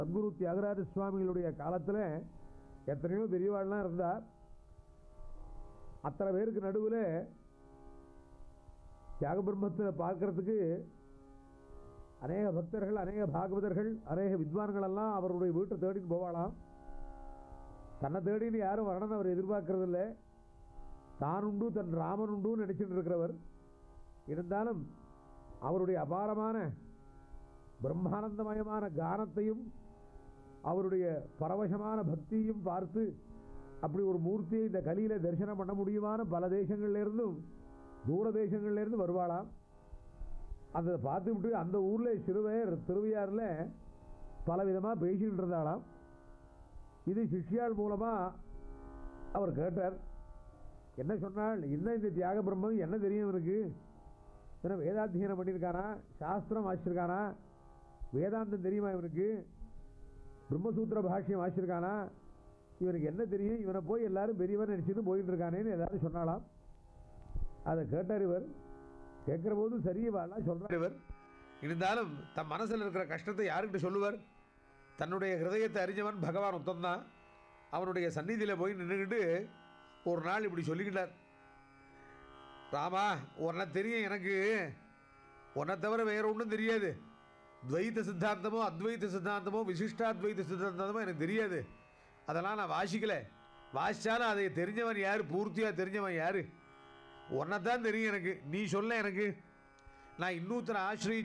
சத்குரு தியாகராஜ சுவாமிகளுடைய காலத்தில் எத்தனையோ பெரியவாள்லாம் இருந்தா அத்தனை பேருக்கு நடுவில் தியாக பிரம்மத்தை பார்க்கறதுக்கு அநேக பக்தர்கள் அநேக பாகவதர்கள் அநேக வித்வான்கள் எல்லாம் அவருடைய வீட்டை தேடின்னு போவாளாம் தன்னை தேடின்னு யாரும் வரணும்னு அவர் எதிர்பார்க்கறது இல்லை தான் உண்டு தன் ராமன் உண்டு நினைச்சிட்டு இருக்கிறவர் இருந்தாலும் அவருடைய அபாரமான பிரம்மானந்தமயமான கானத்தையும் அவருடைய பரவசமான பக்தியும் பார்த்து அப்படி ஒரு மூர்த்தியை இந்த கலியில தரிசனம் பண்ண முடியுமான பல தேசங்கள்ல இருந்தும் தூர தேசங்கள்ல இருந்து வருவாளாம் அதை பார்த்துவிட்டு அந்த ஊரில் சிறுவையர் திருவையாறில் பல விதமாக பேசிக்கிட்டு இருந்தாளாம் இது சிஷ்யாள் மூலமாக அவர் கேட்டார் என்ன சொன்னாள் என்ன இந்த தியாக பிரம்மம் என்ன தெரியும் இவனுக்கு ஏன்னா வேதாத்தியனம் பண்ணியிருக்கானா சாஸ்திரம் வாசிச்சிருக்கானா வேதாந்தம் தெரியுமா இவனுக்கு பிரம்மசூத்திர பாஷ்யம் வாசிச்சிருக்கானா இவனுக்கு என்ன தெரியும் இவனை போய் எல்லாரும் பெரியவன் நினச்சிட்டு போயிட்டு இருக்கானேன்னு ஏதாவது சொன்னாலாம் அதை கேட்டார் இவர் கேட்குற போது சரியவாலாம் சொல்கிறார் இவர் இருந்தாலும் தன் மனசில் இருக்கிற கஷ்டத்தை யாருக்கிட்ட சொல்லுவார் தன்னுடைய ஹிருதயத்தை அறிஞ்சவன் பகவான் உத்தம்தான் அவனுடைய சந்நிதியில் போய் நின்றுக்கிட்டு ஒரு நாள் இப்படி சொல்லிக்கிட்டார் ராமா உன்னை தெரியும் எனக்கு உன்னை தவிர வேற ஒன்றும் தெரியாது துவைத்த சித்தாந்தமோ அத்வைத சித்தாந்தமோ விசிஷ்டாத்வைத சித்தாந்தமோ எனக்கு தெரியாது அதெல்லாம் நான் வாசிக்கல வாசிச்சாலும் அதை தெரிஞ்சவன் யார் பூர்த்தியாக தெரிஞ்சவன் யார் உன்னை தான் தெரியும் எனக்கு நீ சொல்ல எனக்கு நான் இன்னொருத்தரை ஆசிரியி